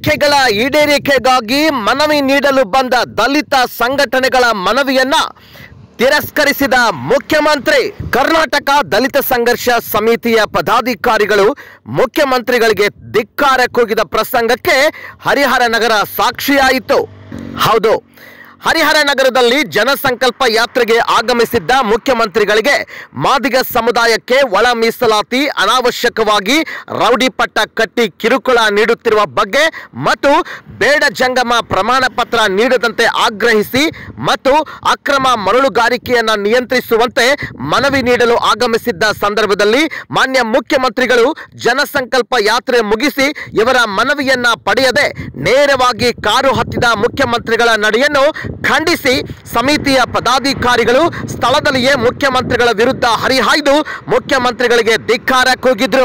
ಬೇಡಿಕೆಗಳ ಈಡೇರಿಕೆಗಾಗಿ ಮನವಿ ನೀಡಲು ಬಂದ ದಲಿತ ಸಂಘಟನೆಗಳ ಮನವಿಯನ್ನ ತಿರಸ್ಕರಿಸಿದ ಮುಖ್ಯಮಂತ್ರಿ ಕರ್ನಾಟಕ ದಲಿತ ಸಂಘರ್ಷ ಸಮಿತಿಯ ಪದಾಧಿಕಾರಿಗಳು ಮುಖ್ಯಮಂತ್ರಿಗಳಿಗೆ ಧಿಕ್ಕಾರ ಕೂಗಿದ ಪ್ರಸಂಗಕ್ಕೆ ಹರಿಹರ ನಗರ ಸಾಕ್ಷಿಯಾಯಿತು ಹೌದು ಹರಿಹರ ನಗರದಲ್ಲಿ ಜನಸಂಕಲ್ಪ ಯಾತ್ರೆಗೆ ಆಗಮಿಸಿದ್ದ ಮುಖ್ಯಮಂತ್ರಿಗಳಿಗೆ ಮಾದಿಗ ಸಮುದಾಯಕ್ಕೆ ಒಳ ಮೀಸಲಾತಿ ಅನಾವಶ್ಯಕವಾಗಿ ರೌಡಿ ಪಟ್ಟ ಕಟ್ಟಿ ಕಿರುಕುಳ ನೀಡುತ್ತಿರುವ ಬಗ್ಗೆ ಮತ್ತು ಬೇಡ ಜಂಗಮ ಪ್ರಮಾಣ ಪತ್ರ ನೀಡದಂತೆ ಆಗ್ರಹಿಸಿ ಮತ್ತು ಅಕ್ರಮ ಮರಳುಗಾರಿಕೆಯನ್ನು ನಿಯಂತ್ರಿಸುವಂತೆ ಮನವಿ ನೀಡಲು ಆಗಮಿಸಿದ್ದ ಸಂದರ್ಭದಲ್ಲಿ ಮಾನ್ಯ ಮುಖ್ಯಮಂತ್ರಿಗಳು ಜನಸಂಕಲ್ಪ ಯಾತ್ರೆ ಮುಗಿಸಿ ಇವರ ಮನವಿಯನ್ನ ಪಡೆಯದೆ ನೇರವಾಗಿ ಕಾರು ಹತ್ತಿದ ಮುಖ್ಯಮಂತ್ರಿಗಳ ನಡೆಯನ್ನು ಖಂಡಿಸಿ ಸಮಿತಿಯ ಪದಾಧಿಕಾರಿಗಳು ಸ್ಥಳದಲ್ಲಿಯೇ ಮುಖ್ಯಮಂತ್ರಿಗಳ ವಿರುದ್ಧ ಹರಿಹಾಯ್ದು ಮುಖ್ಯಮಂತ್ರಿಗಳಿಗೆ ಧಿಕ್ಕಾರ ಕೂಗಿದ್ರು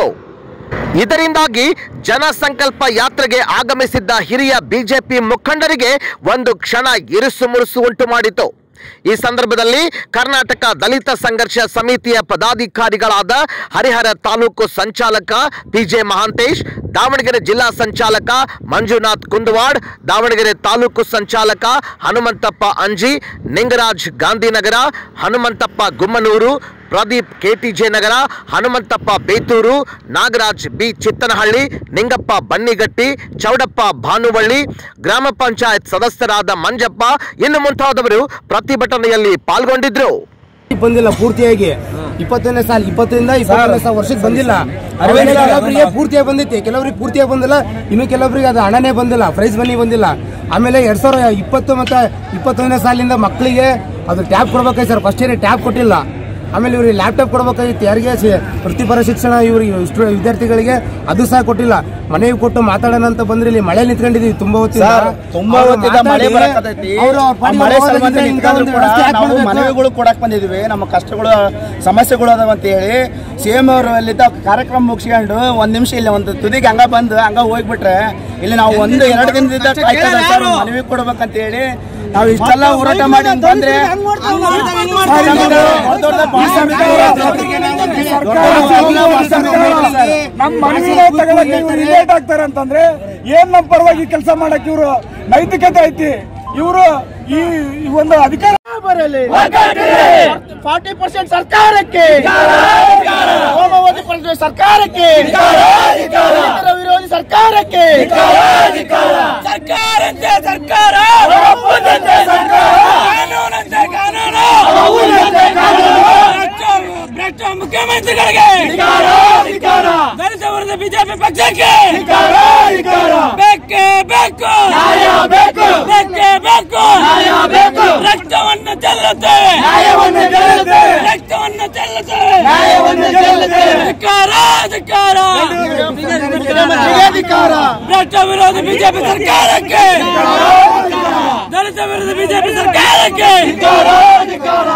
ಇದರಿಂದಾಗಿ ಜನಸಂಕಲ್ಪ ಯಾತ್ರೆಗೆ ಆಗಮಿಸಿದ್ದ ಹಿರಿಯ ಬಿಜೆಪಿ ಮುಖಂಡರಿಗೆ ಒಂದು ಕ್ಷಣ ಇರುಸು ಮುರುಸು ಉಂಟು ಮಾಡಿತು ಈ ಸಂದರ್ಭದಲ್ಲಿ ಕರ್ನಾಟಕ ದಲಿತ ಸಂಘರ್ಷ ಸಮಿತಿಯ ಪದಾಧಿಕಾರಿಗಳಾದ ಹರಿಹರ ತಾಲೂಕು ಸಂಚಾಲಕ ಪಿಜೆ ಮಹಾಂತೇಶ್ ದಾವಣಗೆರೆ ಜಿಲ್ಲಾ ಸಂಚಾಲಕ ಮಂಜುನಾಥ್ ಕುಂದವಾಡ್ ದಾವಣಗೆರೆ ತಾಲೂಕು ಸಂಚಾಲಕ ಹನುಮಂತಪ್ಪ ಅಂಜಿ ನಿಂಗರಾಜ್ ಗಾಂಧಿನಗರ ಹನುಮಂತಪ್ಪ ಗುಮ್ಮನೂರು ಪ್ರದೀಪ್ ಕೆಟಿಜೆ ನಗರ ಹನುಮಂತಪ್ಪ ಬೇತೂರು ನಾಗರಾಜ್ ಬಿ ಚಿತ್ತನಹಳ್ಳಿ ನಿಂಗಪ್ಪ ಬನ್ನಿಗಟ್ಟಿ ಚೌಡಪ್ಪ ಭಾನುವಳ್ಳಿ ಗ್ರಾಮ ಪಂಚಾಯತ್ ಸದಸ್ಯರಾದ ಮಂಜಪ್ಪ ಇನ್ನು ಮುಂತಾದವರು ಪ್ರತಿಭಟನೆಯಲ್ಲಿ ಪಾಲ್ಗೊಂಡಿದ್ರು ಬಂದಿಲ್ಲ ಪೂರ್ತಿಯಾಗಿ ಇಪ್ಪತ್ತೊಂದನೇ ಸಾಲ ಇಪ್ಪತ್ತರಿಂದ ಇಪ್ಪತ್ತೊಂದನೇ ಸಾಲ ವರ್ಷಕ್ಕೆ ಬಂದಿಲ್ಲ ಆಮೇಲೆ ಕೆಲವರಿಗೆ ಪೂರ್ತಿಯಾಗಿ ಬಂದೈತಿ ಕೆಲವರಿಗೆ ಪೂರ್ತಿಯಾಗಿ ಬಂದಿಲ್ಲ ಇನ್ನು ಕೆಲವರಿಗೆ ಅದು ಹಣನೇ ಬಂದಿಲ್ಲ ಪ್ರೈಸ್ ಮನಿ ಬಂದಿಲ್ಲ ಆಮೇಲೆ ಎರಡ್ ಸಾವಿರ ಇಪ್ಪತ್ತು ಮತ್ತೆ ಇಪ್ಪತ್ತೊಂದನೇ ಸಾಲಿಂದ ಮಕ್ಕಳಿಗೆ ಅದು ಟ್ಯಾಬ್ ಕೊಡ್ಬೇಕಾಯ್ತು ಸರ್ ಫಸ್ಟ್ ಇಯರ್ ಟ್ಯಾಬ್ ಕೊಟ್ಟಿಲ್ಲ ಆಮೇಲೆ ಇವ್ರಿಗೆ ಲ್ಯಾಪ್ಟಾಪ್ ಕೊಡ್ಬೇಕಾಗಿತ್ತು ಯಾರಿಗೆ ಸಿ- ವೃತ್ತಿಪರ ಶಿಕ್ಷಣ ಇವ್ರಿಗೆ ಸ್ಟು- ವಿದ್ಯಾರ್ಥಿಗಳಿಗೆ ಅದು ಸಹ ಕೊಟ್ಟಿಲ್ಲ ಮನೆಗೆ ಕೊಟ್ಟು ಮಾತಾಡೋಣ ಅಂತ ಬಂದ್ರೆ ಇಲ್ಲಿ ಮಳೆ ನಿಂತ್ಕೊಂಡಿದೀವಿ ತುಂಬಾ ಹೊತ್ತಿಂದ ಸರ್, ತುಂಬಾ ಅವ್ರು ಹೊತ್ತಿಂದ ಮಳೆ ಮಾತಾಡಿ, ಬರಕತ್ತೈತಿ. ಅವ್ರು ಅವ್ರ ಆ ಪಾಡಿಗೆ ಮಳೆ ಹೋಗೋದಕ್ಕಿಂತ ಸಲುವಾಗಿ ಇಂಥ ನಿಂತ್ಕೊಂಡ್ರು ಒಂದು ಕೂಡ ವ್ಯವಸ್ಥೆ ನಾವು ಹಾಕ್ಕೊಡ್ಬೇಕು. ಮನವಿಗಳು ಕೊಡಕ್ ಬಂದಿದ್ವಿ ನಮ್ಮ ಕಷ್ಟಗಳು ಸಮಸ್ಯೆಗಳು ಅದಾವ ಅಂತ ಹೇಳಿ ಸಿಎಂ ಅವರು ಅಲ್ಲಿದ್ದ ಕಾರ್ಯಕ್ರಮ ಮುಗಿಸ್ಕೊಂಡು ಒಂದ್ ನಿಮಿಷ ಇಲ್ಲಿ ಒಂದು ತುದಿಗೆ ಹಂಗ ಬಂದು ಹಂಗ ಹೋಗ್ಬಿಟ್ರೆ ಇಲ್ಲಿ ನಾವು ಒಂದು ಎರಡು ದಿನದಿಂದ ಕಾಯ್ತಾ ಇದ್ದೀವಿ ಸರ್ ಮನವಿ ಕೊಡ್ಬೇಕಂತ ಹೇಳಿ ನಾವು ಇಷ್ಟೆಲ್ಲ ಹೋರಾಟ ಮಾಡಿ ಹಿಂಗ್ ಬಂದ್ರೆ ನಮ್ಮ ಮನವಿನ ತಗೊಳಕ್ಕೆ ಇವ್ರು ಲೇಟ್ ಆಗ್ತಾರೆ ಅಂತಂದ್ರೆ ಏನ್ ನಮ್ಮ ಪರವಾಗಿ ಕೆಲಸ ಮಾಡಕ್ ಇವರು ನೈತಿಕತೆ ಐತಿ ಇವರು ಈ ಈ ಒಂದು ಅಧಿಕಾರ ಬರಲಿ ಫಾರ್ಟಿ ಪರ್ಸೆಂಟ್ ಸರ್ಕಾರಕ್ಕೆ ಹೋಮವಾದಿ ಪರ್ಸೆಂಟ್ ಸರ್ಕಾರಕ್ಕೆ ರೈತರ ವಿರೋಧಿ ಸರ್ಕಾರಕ್ಕೆ ಸರ್ಕಾರಂತೆ ಸರ್ಕಾರ ಕಾನೂನಂತೆ ಕಾನೂನು ಭ್ರಷ್ಟ- ಭ್ರಷ್ಟ ಮುಖ್ಯಮಂತ್ರಿಗಳಿಗೆ ದಲಿತ ವರ್ಗದ ಬಿಜೆಪಿ ಪಕ್ಷಕ್ಕೆ ಬೇಕೇ ಬೇಕು ಬೇಕೇ ಬೇಕು ರಕ್ತವನ್ನು ಚೆಲ್ಲುತ್ತೆ ರಕ್ತವನ್ನು ಚೆಲ್ಲುತ್ತೆ ಧಿಕ್ಕಾರ ಧಿಕ್ಕಾರ ಭ್ರಷ್ಟ ವಿರೋಧಿ ಬಿಜೆಪಿ ಸರ್ಕಾರಕ್ಕೆ ದಲಿತ ವಿರೋಧಿ ಬಿಜೆಪಿ ಸರ್ಕಾರಕ್ಕೆ